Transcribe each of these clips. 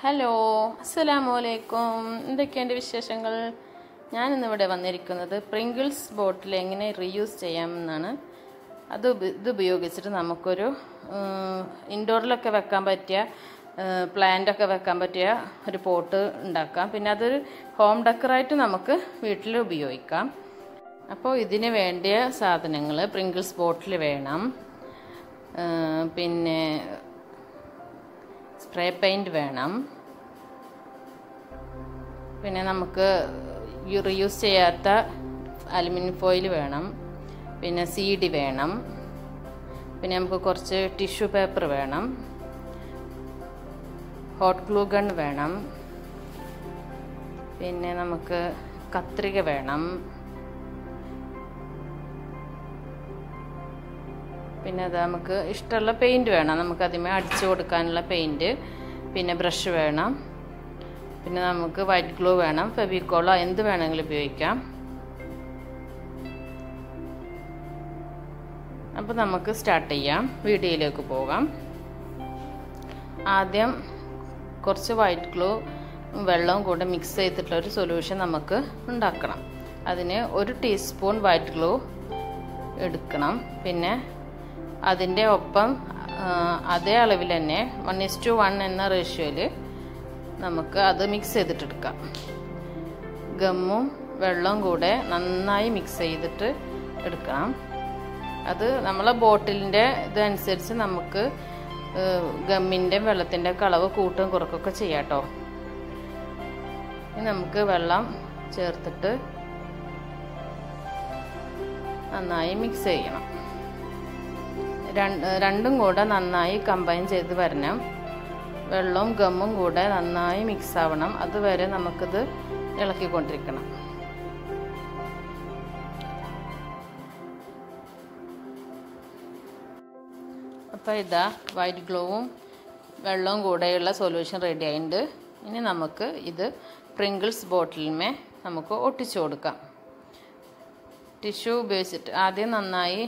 hello അസ്സലാമു അലൈക്കും എന്തൊക്കെയുണ്ട് വിശേഷങ്ങൾ ഞാനിന്നിവിടെ വന്നിരിക്കുന്നത് പ്രിങ്കിൾസ് ബോട്ടിൽ എങ്ങനെ റീയൂസ് ചെയ്യാമെന്നാണ് അത് ഉപ- ഇത് ഉപയോഗിച്ചിട്ട് നമുക്കൊരു ഇൻഡോറിലൊക്കെ വെക്കാൻ പറ്റിയ പ്ലാന്റ് ഒക്കെ വെക്കാൻ പറ്റിയ ഒരു പോട്ട് ഉണ്ടാക്കാം പിന്നെ അതൊരു ഹോം ഡെക്കറായിട്ട് നമുക്ക് വീട്ടിൽ ഉപയോഗിക്കാം അപ്പോൾ ഇതിന് വേണ്ടിയ സാധനങ്ങൾ പ്രിങ്കിൾസ് ബോട്ടിൽ വേണം ആ, പിന്നെ സ്പ്രേ പെയിൻറ് വേണം പിന്നെ നമുക്ക് റീയൂസ് ചെയ്യാത്ത അലുമിനിയം ഫോയിൽ വേണം പിന്നെ സീഡി വേണം പിന്നെ നമുക്ക് കുറച്ച് ടിഷ്യൂ പേപ്പർ വേണം ഹോട്ട് ഗ്ലൂ ഗൺ വേണം പിന്നെ നമുക്ക് കത്രിക വേണം പിന്നെ അത് നമുക്ക് ഇഷ്ടമുള്ള പെയിൻറ് വേണം നമുക്ക് അതിമേ അടിച്ചു കൊടുക്കാനുള്ള പെയിൻറ് പിന്നെ ബ്രഷ് വേണം പിന്നെ നമുക്ക് വൈറ്റ് ഗ്ലൂ വേണം ഫെവിക്കോളോ എന്ത് വേണമെങ്കിലും ഉപയോഗിക്കാം അപ്പോൾ നമുക്ക് സ്റ്റാർട്ട് ചെയ്യാം വീഡിയോയിലേക്ക് പോകാം ആദ്യം കുറച്ച് വൈറ്റ് ഗ്ലൂ വെള്ളവും കൂടെ മിക്സ് ചെയ്തിട്ടുള്ള ഒരു സൊല്യൂഷൻ നമുക്ക് ഉണ്ടാക്കണം അതിന് ഒരു ടീസ്പൂൺ വൈറ്റ് ഗ്ലൂ എടുക്കണം പിന്നെ അതിൻ്റെ ഒപ്പം ആ, അതേ അളവിൽ തന്നെ വൺ ഇസ് ടു വൺ എന്ന റേഷ്യോയിൽ നമുക്ക് അത് മിക്സ് ചെയ്തിട്ടെടുക്കാം ഗമ്മും വെള്ളവും കൂടെ നന്നായി മിക്സ് ചെയ്തിട്ട് എടുക്കണം അത് നമ്മളെ ബോട്ടിലിൻ്റെ ഇതനുസരിച്ച് നമുക്ക് ഗമ്മിൻ്റെ വെള്ളത്തിൻ്റെ ഒക്കെ അളവ് കൂട്ടും കുറക്കൊക്കെ ചെയ്യാം കേട്ടോ ഇനി നമുക്ക് വെള്ളം ചേർത്തിട്ട് നന്നായി മിക്സ് ചെയ്യണം രണ്ട് രണ്ടും കൂടെ നന്നായി കമ്പൈൻ ചെയ്ത് വരണം വെള്ളവും ഗമ്മും കൂടെ നന്നായി മിക്സ് ആവണം അതുവരെ നമുക്കിത് ഇളക്കിക്കൊണ്ടിരിക്കണം അപ്പോൾ ഇതാ വൈറ്റ് ഗ്ലോവും വെള്ളവും കൂടെയുള്ള സൊല്യൂഷൻ റെഡി ആയിട്ടുണ്ട് ഇനി നമുക്ക് ഇത് പ്രിങ്കിൾസ് ബോട്ടിലിന്മേ നമുക്ക് ഒട്ടിച്ചു കൊടുക്കാം ടിഷ്യൂ ഉപയോഗിച്ചിട്ട് ആദ്യം നന്നായി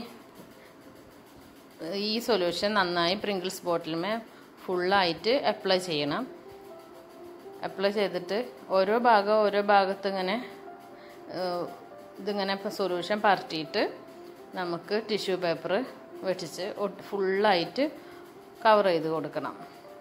ഈ സൊല്യൂഷൻ നന്നായി പ്രിങ്കിൾസ് ബോട്ടിലുമേ ഫുള്ളായിട്ട് അപ്ലൈ ചെയ്യണം അപ്ലൈ ചെയ്തിട്ട് ഓരോ ഭാഗം ഓരോ ഭാഗത്ത് ഇങ്ങനെ ഏഹ്, ഇതിങ്ങനെ ഇപ്പോൾ സൊല്യൂഷൻ പരട്ടിയിട്ട് നമുക്ക് ടിഷ്യൂ പേപ്പർ വെട്ടിച്ച് ഒട്ട് ഫുള്ളായിട്ട് കവർ ചെയ്ത് കൊടുക്കണം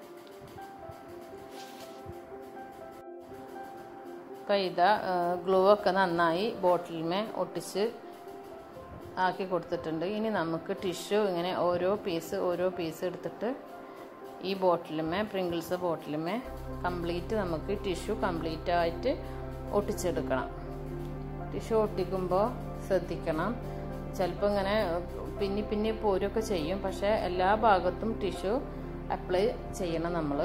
അപ്പോൾ ഇതാ ഗ്ലൂ ഒക്കെ നന്നായി ബോട്ടിലുമേ ഒട്ടിച്ച് ആക്കി കൊടുത്തിട്ടുണ്ട് ഇനി നമുക്ക് ടിഷ്യൂ ഇങ്ങനെ ഓരോ പീസ് ഓരോ പീസ് എടുത്തിട്ട് ഈ ബോട്ടിലുമേ പ്രിങ്കിൾസ് ബോട്ടിലുമേ കംപ്ലീറ്റ് നമുക്ക് ടിഷ്യൂ കംപ്ലീറ്റ് ആയിട്ട് ഒട്ടിച്ചെടുക്കണം ടിഷ്യൂ ഒട്ടിക്കുമ്പോൾ ശ്രദ്ധിക്കണം ചിലപ്പോൾ ഇങ്ങനെ പിന്നി പിന്നി പോരൊക്കെ ചെയ്യും പക്ഷേ എല്ലാ ഭാഗത്തും ടിഷ്യൂ അപ്ലൈ ചെയ്യണം നമ്മൾ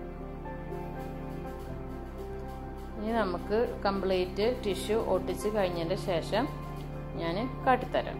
ഇനി നമുക്ക് കംപ്ലീറ്റ് ടിഷ്യൂ ഒട്ടിച്ച് കഴിഞ്ഞതിൻ്റെ ശേഷം ഞാൻ കാട്ടിത്തരാം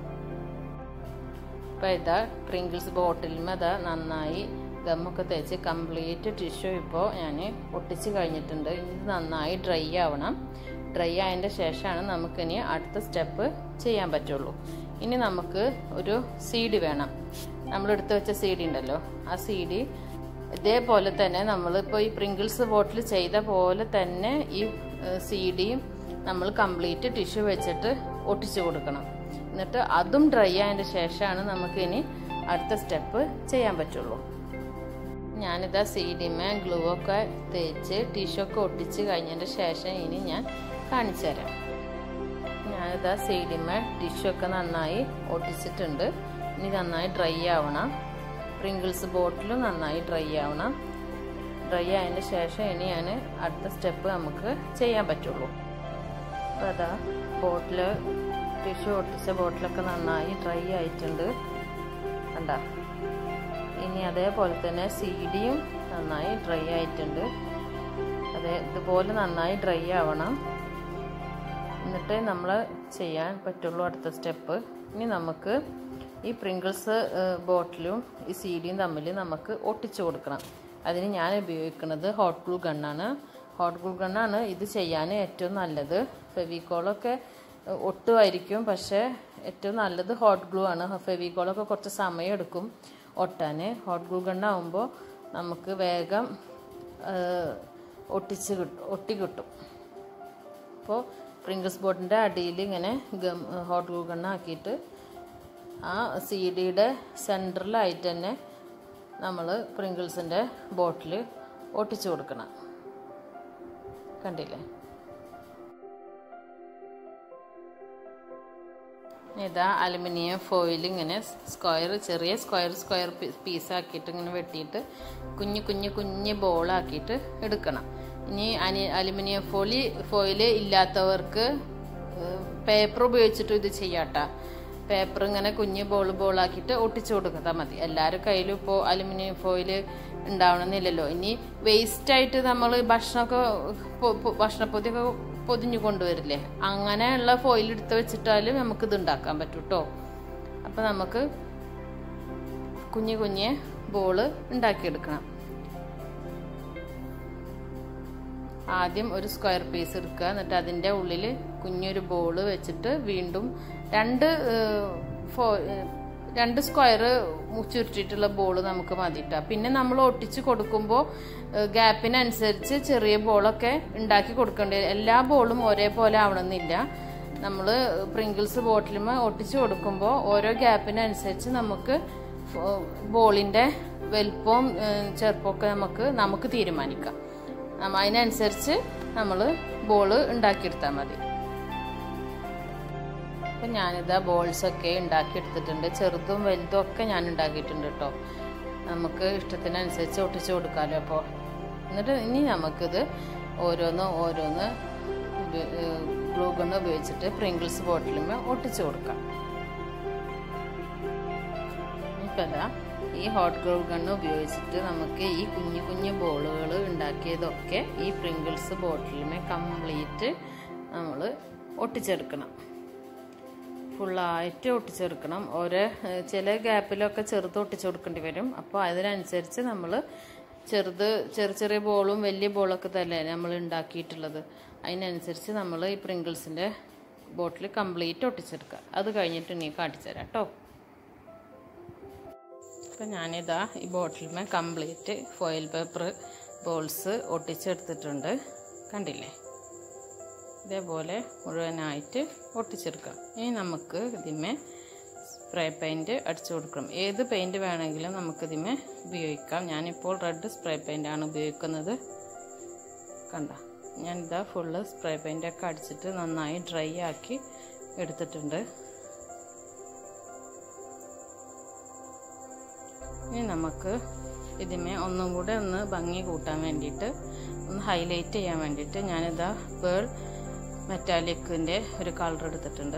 അപ്പോൾ ഇതാ പ്രിങ്കിൾസ് ബോട്ടിലും അതാ നന്നായി ഗമ്മൊക്കെ തേച്ച് കംപ്ലീറ്റ് ടിഷ്യൂ ഇപ്പോൾ ഞാൻ ഒട്ടിച്ച് കഴിഞ്ഞിട്ടുണ്ട് ഇത് നന്നായി ഡ്രൈ ആവണം ഡ്രൈ ആയതിൻ്റെ ശേഷമാണ് നമുക്കിനി അടുത്ത സ്റ്റെപ്പ് ചെയ്യാൻ പറ്റുള്ളൂ ഇനി നമുക്ക് ഒരു സീഡി വേണം നമ്മൾ എടുത്തു വെച്ച സീഡി ഉണ്ടല്ലോ ആ സീഡി ഇതേപോലെ തന്നെ നമ്മളിപ്പോൾ ഈ പ്രിങ്കിൾസ് ബോട്ടിൽ ചെയ്ത പോലെ തന്നെ ഈ സീഡിയും നമ്മൾ കംപ്ലീറ്റ് ടിഷ്യൂ വെച്ചിട്ട് ഒട്ടിച്ചു കൊടുക്കണം എന്നിട്ട് അതും ഡ്രൈ ആയതിൻ്റെ ശേഷമാണ് നമുക്കിനി അടുത്ത സ്റ്റെപ്പ് ചെയ്യാൻ പറ്റുള്ളൂ ഞാനിതാ സീഡിമേ ഗ്ലൂ ഒക്കെ തേച്ച് ടിഷ്യൂ ഒക്കെ ഒട്ടിച്ച് കഴിഞ്ഞതിൻ്റെ ശേഷം ഇനി ഞാൻ കാണിച്ചു തരാം ഞാനിതാ സീഡിമേ ടിഷ്യൂ ഒക്കെ നന്നായി ഒട്ടിച്ചിട്ടുണ്ട് ഇനി നന്നായി ഡ്രൈ ആവണം പ്രിങ്കിൾസ് ബോട്ടിലും നന്നായി ഡ്രൈ ആവണം ഡ്രൈ ആയതിന് ശേഷം ഇനി ഞാൻ അടുത്ത സ്റ്റെപ്പ് നമുക്ക് ചെയ്യാൻ പറ്റുള്ളൂ അപ്പോൾ അതാ ബോട്ടിൽ ടിഷ്യൂ ഒട്ടിച്ച ബോട്ടിലൊക്കെ നന്നായി ഡ്രൈ ആയിട്ടുണ്ട് കണ്ട ഇനി അതേപോലെ തന്നെ സീഡിയും നന്നായി ഡ്രൈ ആയിട്ടുണ്ട് അതേ ഇതുപോലെ നന്നായി ഡ്രൈ ആവണം എന്നിട്ട് നമ്മൾ ചെയ്യാൻ പറ്റുള്ളൂ അടുത്ത സ്റ്റെപ്പ് ഇനി നമുക്ക് ഈ പ്രിങ്കിൾസ് ബോട്ടിലും ഈ സീഡിയും തമ്മിൽ നമുക്ക് ഒട്ടിച്ചു കൊടുക്കണം അതിന് ഞാൻ ഉപയോഗിക്കുന്നത് ഹോട്ട് ഗ്ലൂ ഗണ്ണാണ് ഹോട്ട് ഗ്ലൂ ഗണ്ണാണ് ഇത് ചെയ്യാൻ ഏറ്റവും നല്ലത് ഫെവിക്കോളൊക്കെ ഒട്ടുമായിരിക്കും പക്ഷേ ഏറ്റവും നല്ലത് ഹോട്ട് ഗ്ലൂ ആണ് ഫെവിക്കോളൊക്കെ കുറച്ച് സമയം എടുക്കും ഒട്ടാൻ ഹോട്ട് ഗ്ലൂ ഗണ്ണാകുമ്പോൾ നമുക്ക് വേഗം ഒട്ടിച്ച് കിട്ടും ഒട്ടി കിട്ടും അപ്പോൾ പ്രിങ്കിൾസ് ബോട്ടിൻ്റെ അടിയിൽ ഇങ്ങനെ ഗം ഹോട്ട് ഗ്ലൂ ഗണ്ണ് ആക്കിയിട്ട് ആ സി ഡിയുടെ സെൻറ്ററിലായിട്ട് തന്നെ നമ്മൾ പ്രിങ്കിൾസിൻ്റെ ബോട്ടിൽ ഒട്ടിച്ചു കൊടുക്കണം കണ്ടില്ലേ ഇതാ അലുമിനിയം ഫോയിൽ ഇങ്ങനെ സ്ക്വയർ ചെറിയ സ്ക്വയർ സ്ക്വയർ പീസാക്കിയിട്ട് ഇങ്ങനെ വെട്ടിയിട്ട് കുഞ്ഞു കുഞ്ഞു കുഞ്ഞ് ബോളാക്കിയിട്ട് എടുക്കണം ഇനി അനി അലുമിനിയം ഫോലി ഫോയിൽ ഇല്ലാത്തവർക്ക് പേപ്പർ ഉപയോഗിച്ചിട്ട് ഇത് ചെയ്യാട്ടോ പേപ്പർ ഇങ്ങനെ കുഞ്ഞ് ബോൾ ബോളാക്കിയിട്ട് ഒട്ടിച്ചു കൊടുത്താൽ മതി എല്ലാവരും കയ്യിലും ഇപ്പോൾ അലുമിനിയം ഫോയിൽ ഉണ്ടാവണമെന്നില്ലല്ലോ ഇനി വേസ്റ്റായിട്ട് നമ്മൾ ഭക്ഷണമൊക്കെ ഭക്ഷണപ്പൊതിയൊക്കെ പൊതിഞ്ഞു കൊണ്ടുവരില്ലേ അങ്ങനെയുള്ള ഫോയിൽ എടുത്ത് വെച്ചിട്ടാലും നമുക്ക് ഇത് ഉണ്ടാക്കാൻ പറ്റും കേട്ടോ അപ്പം നമുക്ക് കുഞ്ഞു കുഞ്ഞ് ബോള് ഉണ്ടാക്കിയെടുക്കണം ആദ്യം ഒരു സ്ക്വയർ പീസ് എടുക്കുക എന്നിട്ട് അതിൻ്റെ ഉള്ളിൽ കുഞ്ഞൊരു ബോള് വെച്ചിട്ട് വീണ്ടും രണ്ട് ഫോ രണ്ട് സ്ക്വയർ ചുരുട്ടിയിട്ടുള്ള ബോൾ നമുക്ക് മതിട്ട പിന്നെ നമ്മൾ ഒട്ടിച്ച് കൊടുക്കുമ്പോൾ ഗ്യാപ്പിനനുസരിച്ച് ചെറിയ ബോളൊക്കെ ഉണ്ടാക്കി കൊടുക്കേണ്ടി വരും എല്ലാ ബോളും ഒരേപോലെ ആവണമെന്നില്ല നമ്മൾ പ്രിങ്കിൾസ് ബോട്ടിലുമ ഒട്ടിച്ച് കൊടുക്കുമ്പോൾ ഓരോ ഗ്യാപ്പിനനുസരിച്ച് നമുക്ക് ബോളിൻ്റെ വലുപ്പവും ചെറുപ്പമൊക്കെ നമുക്ക് നമുക്ക് തീരുമാനിക്കാം അതിനനുസരിച്ച് നമ്മൾ ബോള് ഉണ്ടാക്കിയെടുത്താൽ മതി അപ്പം ഞാനിതാ ബോൾസൊക്കെ ഉണ്ടാക്കിയെടുത്തിട്ടുണ്ട് ചെറുതും വലുതും ഒക്കെ ഞാൻ ഉണ്ടാക്കിയിട്ടുണ്ട് കേട്ടോ നമുക്ക് ഇഷ്ടത്തിനനുസരിച്ച് ഒട്ടിച്ച് കൊടുക്കാമല്ലോ അപ്പോൾ എന്നിട്ട് ഇനി നമുക്കിത് ഓരോന്ന് ഓരോന്ന് ഗ്ലൂ ഗണ്ണ് ഉപയോഗിച്ചിട്ട് പ്രിങ്കിൾസ് ബോട്ടിലുമേ ഒട്ടിച്ച് കൊടുക്കാം ഇപ്പം അതാ ഈ ഹോട്ട് ഗ്ലൂ ഗണ്ണ് ഉപയോഗിച്ചിട്ട് നമുക്ക് ഈ കുഞ്ഞു കുഞ്ഞു ബോളുകൾ ഉണ്ടാക്കിയതൊക്കെ ഈ പ്രിങ്കിൾസ് ബോട്ടിലുമേ കംപ്ലീറ്റ് നമ്മൾ ഒട്ടിച്ചെടുക്കണം ഫുള്ളായിട്ട് ഒട്ടിച്ചെടുക്കണം ഓരോ ചില ഗ്യാപ്പിലൊക്കെ ചെറുത് ഒട്ടിച്ചു കൊടുക്കേണ്ടി വരും അപ്പോൾ അതിനനുസരിച്ച് നമ്മൾ ചെറുത് ചെറിയ ചെറിയ ബോളും വലിയ ബോളൊക്കെ തന്നെ നമ്മൾ ഉണ്ടാക്കിയിട്ടുള്ളത് അതിനനുസരിച്ച് നമ്മൾ ഈ പ്രിങ്കിൾസിൻ്റെ ബോട്ടിൽ കംപ്ലീറ്റ് ഒട്ടിച്ചെടുക്കുക അത് കഴിഞ്ഞിട്ട് നീ കാട്ടിത്തരാം കേട്ടോ അപ്പം ഞാനിതാ ഈ ബോട്ടിലുമേ കംപ്ലീറ്റ് ഫോയിൽ പേപ്പർ ബോൾസ് ഒട്ടിച്ചെടുത്തിട്ടുണ്ട് കണ്ടില്ലേ ഇതേപോലെ മുഴുവനായിട്ട് ഒട്ടിച്ചെടുക്കാം ഇനി നമുക്ക് ഇതിമേ സ്പ്രേ പെയിൻറ്റ് അടിച്ചു കൊടുക്കണം ഏത് പെയിൻറ്റ് വേണമെങ്കിലും നമുക്കിതിമേ ഉപയോഗിക്കാം ഞാനിപ്പോൾ റെഡ് സ്പ്രേ പെയിൻ്റാണ് ഉപയോഗിക്കുന്നത് കണ്ട ഞാനിതാ ഫുള്ള് സ്പ്രേ പെയിൻ്റൊക്കെ അടിച്ചിട്ട് നന്നായി ഡ്രൈ ആക്കി എടുത്തിട്ടുണ്ട് ഇനി നമുക്ക് ഇതിമേ ഒന്നും കൂടെ ഒന്ന് ഭംഗി കൂട്ടാൻ വേണ്ടിയിട്ട് ഒന്ന് ഹൈലൈറ്റ് ചെയ്യാൻ വേണ്ടിയിട്ട് ഞാനിതാ പേൾ മെറ്റാലിക്കിൻ്റെ ഒരു കളർ എടുത്തിട്ടുണ്ട്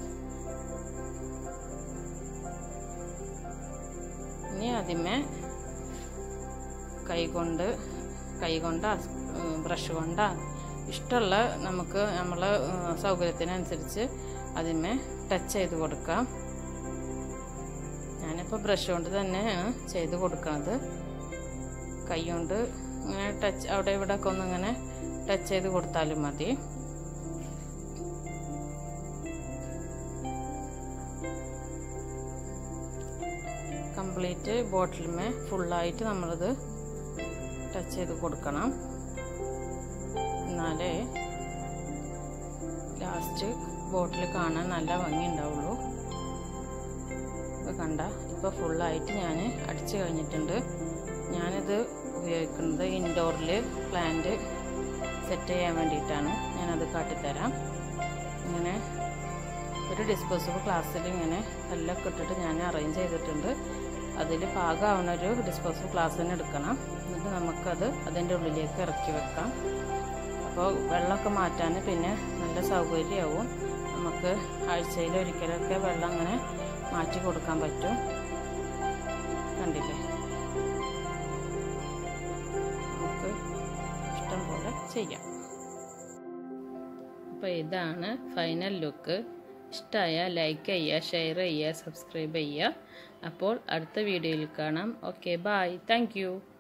ഇനി അതിമേ കൈകൊണ്ട് കൈകൊണ്ട ബ്രഷ് കൊണ്ട ഇഷ്ടമുള്ള നമുക്ക് നമ്മളെ സൗകര്യത്തിനനുസരിച്ച് അതിന്മേ ടച്ച് ചെയ്ത് കൊടുക്കാം ഞാനിപ്പോൾ ബ്രഷ് കൊണ്ട് തന്നെയാണ് ചെയ്ത് കൊടുക്കുന്നത് കൈ കൊണ്ട് ഇങ്ങനെ ടച്ച് അവിടെ ഇവിടെ ഒക്കെ ഒന്ന് ഇങ്ങനെ ടച്ച് ചെയ്ത് കൊടുത്താലും മതി കംപ്ലീറ്റ് ബോട്ടിലുമേ ഫുള്ളായിട്ട് നമ്മളിത് ടച്ച് ചെയ്ത് കൊടുക്കണം എന്നാലേ ലാസ്റ്റ് ബോട്ടിൽ കാണാൻ നല്ല ഭംഗി ഉണ്ടാവുള്ളൂ ഇപ്പോൾ കണ്ട ഇപ്പോൾ ഫുള്ളായിട്ട് ഞാൻ അടിച്ചു കഴിഞ്ഞിട്ടുണ്ട് ഞാനിത് ഉപയോഗിക്കുന്നത് ഇൻഡോറിൽ പ്ലാന്റ് സെറ്റ് ചെയ്യാൻ വേണ്ടിയിട്ടാണ് ഞാനത് കാട്ടിത്തരാം ഇങ്ങനെ ഒരു ഡിസ്പോസിബിൾ ഗ്ലാസ്സിൽ ഇങ്ങനെ കല്ലൊക്കെ ഇട്ടിട്ട് ഞാൻ അറേഞ്ച് ചെയ്തിട്ടുണ്ട് അതിൽ പാകമാവുന്ന ഒരു ഡിസ്പോസിബിൾ ഗ്ലാസ് തന്നെ എടുക്കണം എന്നിട്ട് നമുക്കത് അതിൻ്റെ ഉള്ളിലേക്ക് ഇറക്കി വെക്കാം അപ്പോൾ വെള്ളമൊക്കെ മാറ്റാൻ പിന്നെ നല്ല സൗകര്യമാവും നമുക്ക് ആഴ്ചയിൽ ഒരിക്കലൊക്കെ വെള്ളം അങ്ങനെ മാറ്റി കൊടുക്കാൻ പറ്റും കണ്ടില്ലേ നമുക്ക് ഇഷ്ടം പോലെ ചെയ്യാം അപ്പോൾ ഇതാണ് ഫൈനൽ ലുക്ക് ഇഷ്ടമായ ലൈക്ക് ചെയ്യുക ഷെയർ ചെയ്യുക സബ്സ്ക്രൈബ് ചെയ്യുക അപ്പോൾ അടുത്ത വീഡിയോയിൽ കാണാം ഓക്കെ ബായ് താങ്ക്